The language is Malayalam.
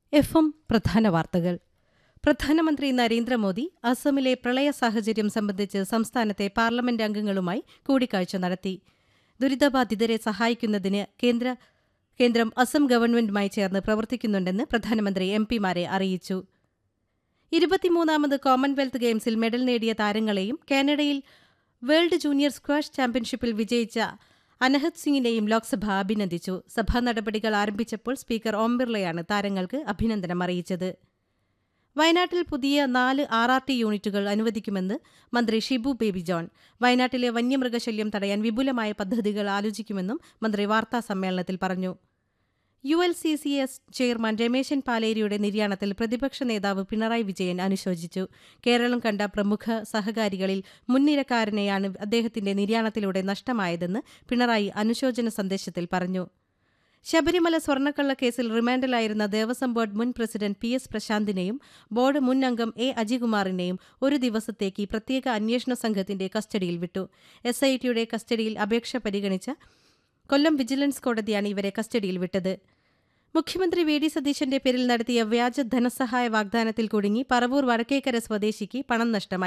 എഫ് എം പ്രധാന വാർത്തകൾ പ്രധാനമന്ത്രി നരേന്ദ്രമോദി അസമിലെ പ്രളയ സാഹചര്യം സംബന്ധിച്ച് സംസ്ഥാനത്തെ പാർലമെന്റ് അംഗങ്ങളുമായി കൂടിക്കാഴ്ച നടത്തി ദുരിതബാധിതരെ സഹായിക്കുന്നതിന് കേന്ദ്ര കേന്ദ്രം അസം ഗവൺമെന്റുമായി ചേർന്ന് പ്രവർത്തിക്കുന്നുണ്ടെന്ന് പ്രധാനമന്ത്രി എം പിമാരെ അറിയിച്ചു ഇരുപത്തിമൂന്നാമത് കോമൺവെൽത്ത് ഗെയിംസിൽ മെഡൽ നേടിയ താരങ്ങളെയും കാനഡയിൽ വേൾഡ് ജൂനിയർ സ്ക്വാഷ് ചാമ്പ്യൻഷിപ്പിൽ വിജയിച്ച അനഹത് സിംഗിനെയും ലോക്സഭ അഭിനന്ദിച്ചു സഭാ നടപടികൾ ആരംഭിച്ചപ്പോൾ സ്പീക്കർ ഓം ബിർളയാണ് താരങ്ങൾക്ക് അഭിനന്ദനം അറിയിച്ചത് വയനാട്ടിൽ പുതിയ നാല് ആർ ആർ ടി യൂണിറ്റുകൾ അനുവദിക്കുമെന്ന് മന്ത്രി ഷിബു ബേബി ജോൺ വയനാട്ടിലെ വന്യമൃഗശല്യം തടയാൻ വിപുലമായ പദ്ധതികൾ ആലോചിക്കുമെന്നും മന്ത്രി വാർത്താ സമ്മേളനത്തിൽ പറഞ്ഞു U L C C S chairman Rameshan പാലേരിയുടെ നിര്യാണത്തിൽ പ്രതിപക്ഷ നേതാവ് പിണറായി വിജയൻ അനുശോചിച്ചു കേരളം കണ്ട പ്രമുഖ സഹകാരികളിൽ മുൻനിരക്കാരനെയാണ് അദ്ദേഹത്തിന്റെ നിര്യാണത്തിലൂടെ നഷ്ടമായതെന്ന് പിണറായി അനുശോചന സന്ദേശത്തിൽ പറഞ്ഞു ശബരിമല സ്വർണ്ണക്കള്ള കേസിൽ റിമാൻഡിലായിരുന്ന ദേവസ്വം ബോർഡ് മുൻ പ്രസിഡന്റ് പി എസ് പ്രശാന്തിനെയും ബോർഡ് മുൻ അംഗം എ അജികുമാറിനെയും ഒരു ദിവസത്തേക്ക് പ്രത്യേക അന്വേഷണ സംഘത്തിന്റെ കസ്റ്റഡിയിൽ വിട്ടു എസ് ഐ ടിയുടെ കസ്റ്റഡിയിൽ അപേക്ഷ പരിഗണിച്ച കൊല്ലം വിജിലൻസ് കോടതിയാണ് ഇവരെ കസ്റ്റഡിയിൽ വിട്ടത് മുഖ്യമന്ത്രി വി ഡി സതീശന്റെ പേരിൽ നടത്തിയ വ്യാജ ധനസഹായ വാഗ്ദാനത്തിൽ കുടുങ്ങി പറവൂർ വടക്കേക്കര സ്വദേശിക്ക് പണം നഷ്ടമായി